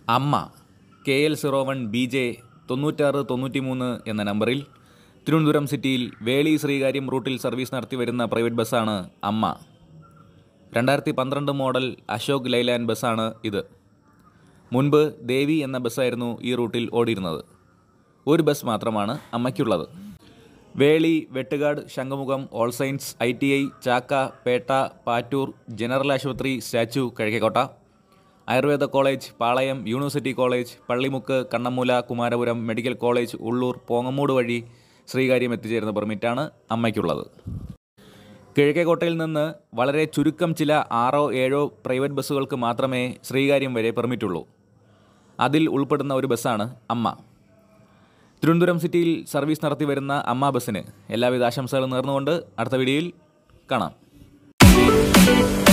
അമ്മ K L zero one B J തൊണ്ണൂറ്റാറ് തൊണ്ണൂറ്റി മൂന്ന് എന്ന നമ്പറിൽ തിരുവനന്തപുരം സിറ്റിയിൽ വേളി ശ്രീകാര്യം റൂട്ടിൽ സർവീസ് നടത്തി വരുന്ന പ്രൈവറ്റ് ബസ്സാണ് അമ്മ രണ്ടായിരത്തി പന്ത്രണ്ട് മോഡൽ അശോക് ലൈലാൻഡ് ബസ്സാണ് ഇത് മുൻപ് ദേവി എന്ന ബസ്സായിരുന്നു ഈ റൂട്ടിൽ ഓടിയിരുന്നത് ഒരു ബസ് മാത്രമാണ് അമ്മയ്ക്കുള്ളത് Veli Vettukad Shankumugham All Saints I T I Chakka Pettah Pattoor general ആശുപത്രി statue Kizhakkekotta Ayurveda college Palayam university college Pallimukku Kannammoola Kumarapuram medical college Ulloor Pongumoodu വഴി ശ്രീകാര്യം എത്തിച്ചേരുന്ന പെർമിറ്റാണ് അമ്മയ്ക്കുള്ളത് കിഴക്കേക്കോട്ടയിൽ നിന്ന് വളരെ ചുരുക്കം ചില ആറോ ഏഴോ പ്രൈവറ്റ് ബസ്സുകൾക്ക് മാത്രമേ ശ്രീകാര്യം വരെ പെർമിറ്റുള്ളൂ അതിൽ ഉൾപ്പെടുന്ന ഒരു ബസ്സാണ് അമ്മ തിരുവനന്തപുരം സിറ്റിയിൽ സർവീസ് നടത്തി വരുന്ന അമ്മ ബസ്സിന് എല്ലാവിധ ആശംസകളും നേർന്നുകൊണ്ട് അടുത്ത വീഡിയോയിൽ കാണാം